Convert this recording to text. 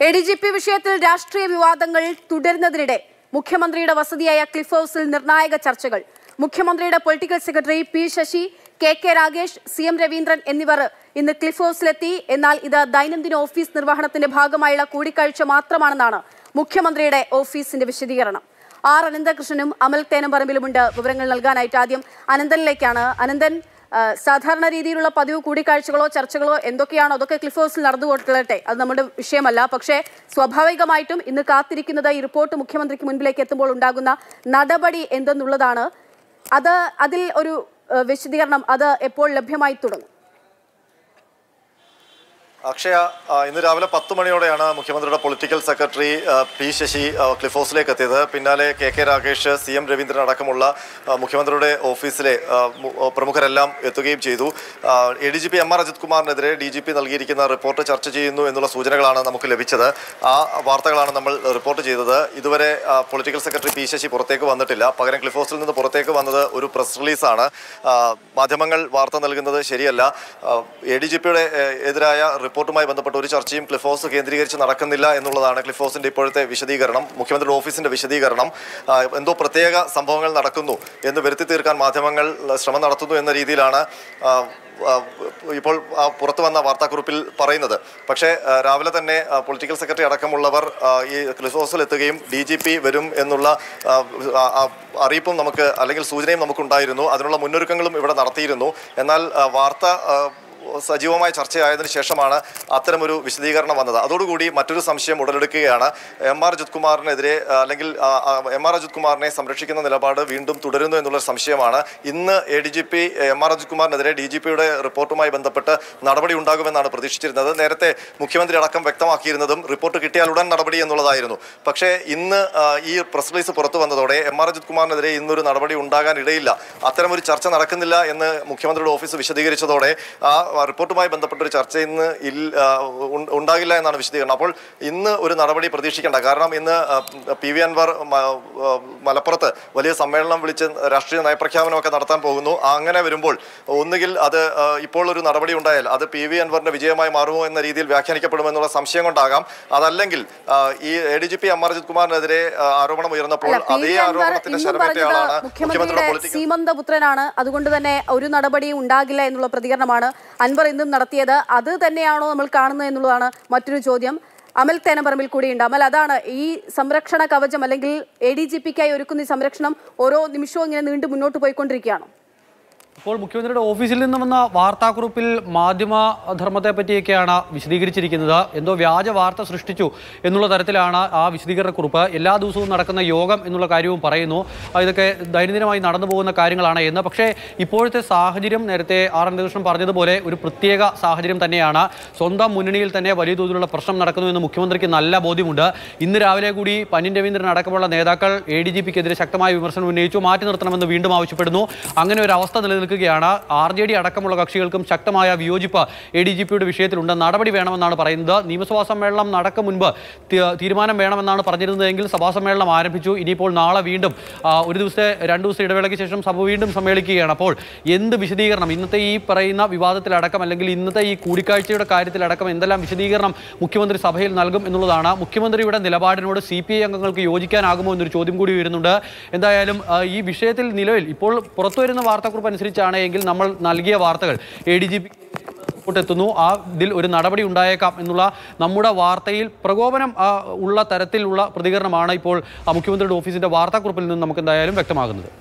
A D G P വിഷയത്തിൽ രാഷ്ട്രീയ വിവാദങ്ങൾ തുടരുന്നതിനിടെ മുഖ്യമന്ത്രിയുടെ വസതിയായ ക്ലിഫ് ഹൌസിൽ നിർണായക ചർച്ചകൾ മുഖ്യമന്ത്രിയുടെ പൊളിറ്റിക്കൽ സെക്രട്ടറി പി ശശി കെ കെ രാഗേഷ് സി എം രവീന്ദ്രൻ എന്നിവർ ഇന്ന് ക്ലിഫ് ഹൌസിലെത്തി എന്നാൽ ഇത് ദൈനംദിന ഓഫീസ് നിർവഹണത്തിന്റെ ഭാഗമായുള്ള കൂടിക്കാഴ്ച മാത്രമാണെന്നാണ് മുഖ്യമന്ത്രിയുടെ ഓഫീസിന്റെ വിശദീകരണം ആർ അനന്തകൃഷ്ണനും അമൽ തേനമ്പറമ്പിലുമുണ്ട് വിവരങ്ങൾ നൽകാനായിട്ട് ആദ്യം അനന്തനിലേക്കാണ് അനന്തൻ ആ, സാധാരണ രീതിയിലുള്ള പതിവ് കൂടിക്കാഴ്ചകളോ ചർച്ചകളോ എന്തൊക്കെയാണോ അതൊക്കെ ക്ലിഫ് ഹൗസിൽ നടന്നു കൊള്ളട്ടെ അത് നമ്മുടെ വിഷയമല്ല പക്ഷേ സ്വാഭാവികമായിട്ടും ഇന്ന് കാത്തിരിക്കുന്നത് ഈ റിപ്പോർട്ട് മുഖ്യമന്ത്രിക്ക് മുൻപിലേക്ക് എത്തുമ്പോൾ ഉണ്ടാകുന്ന നടപടി എന്തെന്നുള്ളതാണ് അത് അതിൽ ഒരു ആ, വിശദീകരണം അത് എപ്പോൾ ലഭ്യമായി തുടങ്ങും അക്ഷയ ആ, ഇന്ന് രാവിലെ പത്ത് മണിയോടെയാണ് മുഖ്യമന്ത്രിയുടെ പൊളിറ്റിക്കൽ സെക്രട്ടറി ആ, പി ശശി ആ, ക്ലിഫ് ഹൗസിലേക്ക് എത്തിയത് പിന്നാലെ കെ കെ രാഗേഷ് സി എം രവീന്ദ്രൻ അടക്കമുള്ള ആ, മുഖ്യമന്ത്രിയുടെ ഓഫീസിലെ ആ, മു- ആ, പ്രമുഖരെല്ലാം എത്തുകയും ചെയ്തു A D G P M R Ajith കുമാറിനെതിരെ ഡി ജി പി നൽകിയിരിക്കുന്ന റിപ്പോർട്ട് ചർച്ച ചെയ്യുന്നു എന്നുള്ള സൂചനകളാണ് നമുക്ക് ലഭിച്ചത് ആ വാർത്തകളാണ് നമ്മൾ റിപ്പോർട്ട് ചെയ്തത് ഇതുവരെ ആ, പൊളിറ്റിക്കൽ സെക്രട്ടറി പി ശശി പുറത്തേക്ക് വന്നിട്ടില്ല പകരം ക്ലിഫ് ഹൗസിൽ നിന്ന് പുറത്തേക്ക് വന്നത് ഒരു പ്രസ് റിലീസാണ് ആ, മാധ്യമങ്ങൾ വാർത്ത നൽകുന്നത് ശരിയല്ല എ ഡി ജി പിയുടെ എതിരായ റിപ്പോർട്ടുമായി ബന്ധപ്പെട്ട ഒരു ചർച്ചയും ക്ലിഫ് ഹൗസ് കേന്ദ്രീകരിച്ച് നടക്കുന്നില്ല എന്നുള്ളതാണ് ക്ലിഫ് ഹൗസിന്റെ ഇപ്പോഴത്തെ വിശദീകരണം മുഖ്യമന്ത്രിയുടെ ഓഫീസിന്റെ വിശദീകരണം ആ, എന്തോ പ്രത്യേക സംഭവങ്ങൾ നടക്കുന്നു എന്ന് വരുത്തി തീർക്കാൻ മാധ്യമങ്ങൾ ശ്രമം നടത്തുന്നു എന്ന രീതിയിലാണ് ആ, ആ, ഇപ്പോൾ ആ, പുറത്തു വന്ന വാർത്താക്കുറിപ്പിൽ പറയുന്നത് പക്ഷേ ആ, രാവിലെ തന്നെ ആ, പൊളിറ്റിക്കൽ സെക്രട്ടറി അടക്കമുള്ളവർ ആ, ഈ ക്ലിഫ് ഹൗസിൽ എത്തുകയും ഡി ജി പി വരും എന്നുള്ള ആ, ആ, ആ, അറിയിപ്പും നമുക്ക് അല്ലെങ്കിൽ സൂചനയും നമുക്കുണ്ടായിരുന്നു അതിനുള്ള മുന്നൊരുക്കങ്ങളും ഇവിടെ നടത്തിയിരുന്നു എന്നാൽ ആ, വാർത്ത ആ, സജീവമായ ചർച്ചയായതിനു ശേഷമാണ് അത്തരമൊരു വിശദീകരണം വന്നത് അതോടുകൂടി മറ്റൊരു സംശയം ഉടലെടുക്കുകയാണ് എം ആർ അജിത് കുമാറിനെതിരെ ആ, അല്ലെങ്കിൽ ആ, ആ, എം ആർ അജിത് കുമാറിനെ സംരക്ഷിക്കുന്ന നിലപാട് വീണ്ടും തുടരുന്നു എന്നുള്ള സംശയമാണ് ഇന്ന് A D G P M R Ajith കുമാറിനെതിരെ ഡി ജി പിയുടെ റിപ്പോർട്ടുമായി ബന്ധപ്പെട്ട് നടപടി ഉണ്ടാകുമെന്നാണ് പ്രതീക്ഷിച്ചിരുന്നത് നേരത്തെ മുഖ്യമന്ത്രി അടക്കം വ്യക്തമാക്കിയിരുന്നതും റിപ്പോർട്ട് കിട്ടിയാൽ ഉടൻ നടപടി എന്നുള്ളതായിരുന്നു പക്ഷേ ഇന്ന് ആ, ഈ പ്രസ് റിലീസ് പുറത്തു വന്നതോടെ എം ആർ അജിത് കുമാറിനെതിരെ ഇന്നൊരു നടപടി ഉണ്ടാകാൻ ഇടയില്ല അത്തരമൊരു ചർച്ച നടക്കുന്നില്ല എന്ന് മുഖ്യമന്ത്രിയുടെ ഓഫീസ് വിശദീകരിച്ചതോടെ ആ റിപ്പോർട്ടുമായി ബന്ധപ്പെട്ട ഒരു ചർച്ച ഇന്ന് ഇൽ ആ, ഉ- ഉണ്ടാകില്ല എന്നാണ് വിശദീകരണം അപ്പോൾ ഇന്ന് ഒരു നടപടി പ്രതീക്ഷിക്കേണ്ട കാരണം ഇന്ന് ആ, പി വി അൻവർ മ- ആ, മലപ്പുറത്ത് വലിയ സമ്മേളനം വിളിച്ച് രാഷ്ട്രീയ നയപ്രഖ്യാപനമൊക്കെ നടത്താൻ പോകുന്നു അങ്ങനെ വരുമ്പോൾ ഒന്നുകിൽ അത് ആ, ഇപ്പോൾ ഒരു നടപടി ഉണ്ടായാൽ അത് പി വി അൻവറിന്റെ വിജയമായി മാറുമോ എന്ന രീതിയിൽ വ്യാഖ്യാനിക്കപ്പെടുമെന്നുള്ള സംശയം കൊണ്ടാകാം അതല്ലെങ്കിൽ ആ, ഈ A D G P M R Ajith കുമാറിനെതിരെ ആ, ആരോപണം ഉയർന്നപ്പോൾ അല്ല പി അതേ വി അൻവർ ആരോപണത്തിന്റെ ഇന്നും ശരമേറ്റ പറഞ്ഞത് ആളാണ് മുഖ്യമന്ത്രിയുടെ മുഖ്യമന്ത്രിയുടെ പൊളിറ്റിക്കൽ സീമന്തപുത്രനാണ് അതുകൊണ്ട് തന്നെ ഒരു നടപടിയും ഉണ്ടാകില്ല എന്നുള്ള പ്രതികരണമാണ് അൻവർ ഇന്നും നടത്തിയത് അത് തന്നെയാണോ നമ്മൾ കാണുന്നത് എന്നുള്ളതാണ് മറ്റൊരു ചോദ്യം അമൽ തേനപ്പറമ്പിൽ കൂടിയുണ്ട് അമൽ അതാണ് ഈ സംരക്ഷണ കവചം അല്ലെങ്കിൽ എ ഡി ജി പിക്കായി ഒരുക്കുന്ന ഈ സംരക്ഷണം ഓരോ നിമിഷവും ഇങ്ങനെ നീണ്ടു മുന്നോട്ട് പോയിക്കൊണ്ടിരിക്കുകയാണോ ഇപ്പോൾ മുഖ്യമന്ത്രിയുടെ ഓഫീസിൽ നിന്ന് വന്ന വാർത്താക്കുറിപ്പിൽ മാധ്യമ ധർമ്മത്തെ പറ്റിയൊക്കെയാണ് വിശദീകരിച്ചിരിക്കുന്നത് എന്തോ വ്യാജ വാർത്ത സൃഷ്ടിച്ചു എന്നുള്ള തരത്തിലാണ് ആ വിശദീകരണക്കുറിപ്പ് എല്ലാ ദിവസവും നടക്കുന്ന യോഗം എന്നുള്ള കാര്യവും പറയുന്നു ആ, ഇതൊക്കെ ദൈനംദിനമായി നടന്നു പോകുന്ന കാര്യങ്ങളാണ് എന്ന് പക്ഷേ ഇപ്പോഴത്തെ സാഹചര്യം നേരത്തെ ആർ എൻ കൃഷ്ണൻ പറഞ്ഞതുപോലെ ഒരു പ്രത്യേക സാഹചര്യം തന്നെയാണ് സ്വന്തം മുന്നണിയിൽ തന്നെ വലിയ തോതിലുള്ള പ്രശ്നം നടക്കുന്നു എന്ന് മുഖ്യമന്ത്രിക്ക് നല്ല ബോധ്യമുണ്ട് ഇന്ന് രാവിലെ കൂടി പന്നിൻ രവീന്ദ്രൻ അടക്കമുള്ള നേതാക്കൾ എ ഡി ജി പിക്കെതിരെ ശക്തമായ വിമർശനം ഉന്നയിച്ചു മാറ്റി നിർത്തണമെന്ന് വീണ്ടും ആവശ്യപ്പെടുന്നു അങ്ങനെ ഒരു അവസ്ഥ നിലനിൽക്കുകയാണ് ആർ ജെ ഡി അടക്കമുള്ള കക്ഷികൾക്കും ശക്തമായ വിയോജിപ്പ് എ ഡി ജി പിയുടെ വിഷയത്തിലുണ്ട് നടപടി വേണമെന്നാണ് പറയുന്നത് നിയമസഭാ സമ്മേളനം നടക്കും മുൻപ് തി- തീരുമാനം വേണമെന്നാണ് പറഞ്ഞിരുന്നതെങ്കിൽ സഭാ സമ്മേളനം ആരംഭിച്ചു ഇനിയിപ്പോൾ നാളെ വീണ്ടും ആ, ഒരു ദിവസത്തെ രണ്ട് ദിവസത്തെ ഇടവേളയ്ക്ക് ശേഷം സഭ വീണ്ടും സമ്മേളിക്കുകയാണ് അപ്പോൾ എന്ത് വിശദീകരണം ഇന്നത്തെ ഈ പറയുന്ന വിവാദത്തിലടക്കം അല്ലെങ്കിൽ ഇന്നത്തെ ഈ കൂടിക്കാഴ്ചയുടെ കാര്യത്തിലടക്കം എന്തെല്ലാം വിശദീകരണം മുഖ്യമന്ത്രി സഭയിൽ നൽകും എന്നുള്ളതാണ് മുഖ്യമന്ത്രിയുടെ നിലപാടിനോട് സി പി ഐ അംഗങ്ങൾക്ക് യോജിക്കാനാകുമോ എന്നൊരു ചോദ്യം കൂടി വരുന്നുണ്ട് എന്തായാലും ആ, ഈ വിഷയത്തിൽ നിലവിൽ ഇപ്പോൾ പുറത്തുവരുന്ന വാർത്താക്കുറിപ്പ് അനുസരിച്ചാണ് എങ്കിൽ നമ്മൾ നൽകിയ വാർത്തകൾ എ ഡി ജി പി എത്തുന്നു ആ ഇതിൽ ഒരു നടപടി ഉണ്ടായേക്കാം എന്നുള്ള നമ്മുടെ വാർത്തയിൽ പ്രകോപനം ആ, ഉള്ള തരത്തിലുള്ള പ്രതികരണമാണ് ഇപ്പോൾ ആ, മുഖ്യമന്ത്രിയുടെ ഓഫീസിന്റെ വാർത്താക്കുറിപ്പിൽ നിന്ന് നമുക്ക് എന്തായാലും വ്യക്തമാകുന്നത്